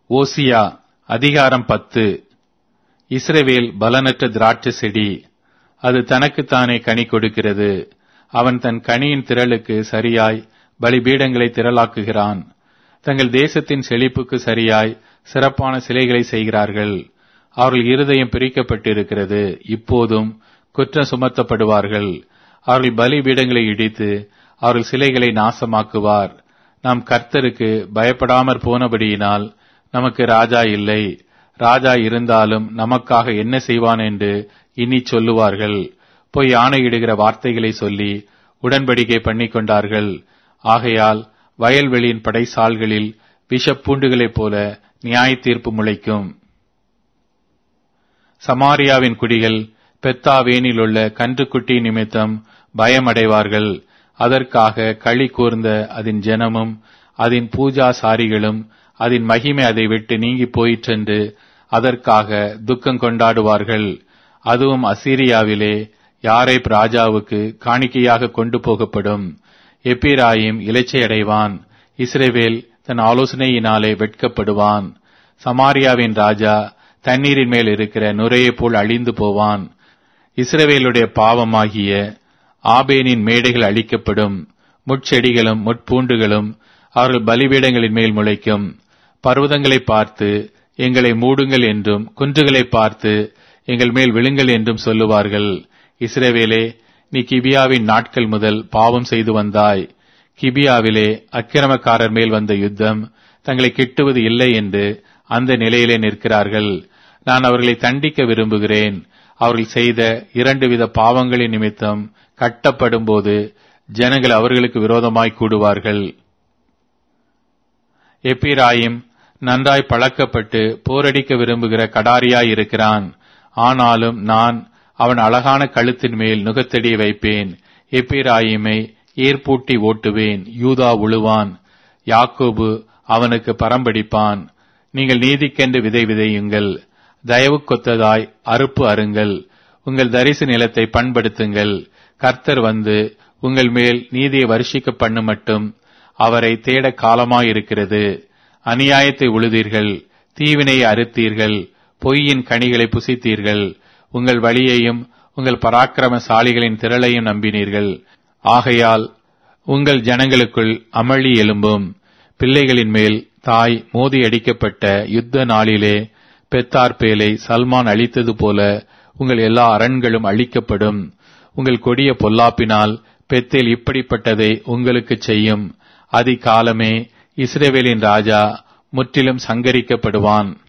ஓசியா அதிகாரம் பத்து இஸ்ரவேல் பலனற்ற திராட்சை செடி அது தனக்குத்தானே கனி கொடுக்கிறது அவன் தன் கனியின் திரளுக்கு சரியாய் பலிபீடங்களை திரளாக்குகிறான் தங்கள் தேசத்தின் செழிப்புக்கு சரியாய் சிறப்பான சிலைகளை செய்கிறார்கள் அவர்கள் இருதயம் பிரிக்கப்பட்டிருக்கிறது இப்போதும் குற்றம் சுமத்தப்படுவார்கள் அவர்கள் பலிபீடங்களை இடித்து அவர்கள் சிலைகளை நாசமாக்குவார் நாம் கர்த்தருக்கு பயப்படாமற் போனபடியினால் நமக்கு ராஜா இல்லை ராஜா இருந்தாலும் நமக்காக என்ன செய்வான் என்று இனி சொல்லுவார்கள் போய் ஆணையிடுகிற வார்த்தைகளை சொல்லி உடன்படிக்கை பண்ணிக் கொண்டார்கள் ஆகையால் வயல்வெளியின் படைசால்களில் விஷப்பூண்டுகளைப் போல நியாய தீர்ப்பு முளைக்கும் சமாரியாவின் குடிகள் பெத்தாவேனில் உள்ள கன்றுக்குட்டி நிமித்தம் பயமடைவார்கள் அதற்காக களி கூர்ந்த அதன் ஜனமும் அதன் பூஜாசாரிகளும் அதன் மகிமை அதை விட்டு நீங்கி போயிற்றென்று அதற்காக துக்கம் கொண்டாடுவார்கள் அதுவும் அசீரியாவிலே யாரைப் ராஜாவுக்கு காணிக்கையாக கொண்டு போகப்படும் எப்பிராயிம் இலைச்சையடைவான் இஸ்ரேவேல் தன் ஆலோசனையினாலே வெட்கப்படுவான் சமாரியாவின் ராஜா தண்ணீரின் மேல் இருக்கிற நுரையைப் போல் அழிந்து போவான் இஸ்ரவேலுடைய பாவமாகிய ஆபேனின் மேடைகள் அழிக்கப்படும் முட்செடிகளும் முட்பூண்டுகளும் அவர்கள் பலிபீடங்களின் மேல் முளைக்கும் பர்வதங்களை பார்த்து எங்களை மூடுங்கள் என்றும் குன்றுகளை பார்த்து எங்கள் மேல் விழுங்கள் என்றும் சொல்லுவார்கள் இஸ்ரவேலே நீ கிபியாவின் நாட்கள் முதல் பாவம் செய்து வந்தாய் கிபியாவிலே அக்கிரமக்காரர் மேல் வந்த யுத்தம் தங்களை கிட்டுவது இல்லை என்று அந்த நிலையிலே நிற்கிறார்கள் நான் அவர்களை தண்டிக்க விரும்புகிறேன் அவர்கள் செய்த இரண்டு வித பாவங்களின் நிமித்தம் கட்டப்படும் போது ஜனங்கள் அவர்களுக்கு விரோதமாய் கூடுவார்கள் எப்பிராயிம் நன்றாய் பழக்கப்பட்டு போரடிக்க விரும்புகிற கடாரியாய் இருக்கிறான் ஆனாலும் நான் அவன் அழகான கழுத்தின் மேல் நுகத்தடி வைப்பேன் எப்பிராயிமை ஏற்பூட்டி ஓட்டுவேன் யூதா உழுவான் யாக்கோபு அவனுக்கு பரம்படிப்பான் நீங்கள் நீதிக்கென்று விதை விதையுங்கள் தயவு கொத்ததாய் அறுப்பு அருங்கள் உங்கள் தரிசு நிலத்தை பண்படுத்துங்கள் கர்த்தர் வந்து உங்கள் மேல் நீதியை வருஷிக்க பண்ணு மட்டும் அவரை தேட காலமாயிருக்கிறது அநியாயத்தை உழுதீர்கள் தீவினை அறுத்தீர்கள் பொய்யின் கனிகளை புசித்தீர்கள் உங்கள் வழியையும் உங்கள் பராக்கிரமசாலிகளின் திரளையும் நம்பினீர்கள் ஆகையால் உங்கள் ஜனங்களுக்குள் அமளி எழும்பும் பிள்ளைகளின் மேல் தாய் மோதி அடிக்கப்பட்ட யுத்த நாளிலே பெத்தார்பேலை சல்மான் அழித்தது போல உங்கள் எல்லா அரண்களும் அழிக்கப்படும் உங்கள் கொடிய பொல்லாப்பினால் பெத்தேல் இப்படிப்பட்டதை உங்களுக்கு செய்யும் அதிகாலமே இஸ்ரேவேலின் ராஜா முற்றிலும் சங்கரிக்கப்படுவான்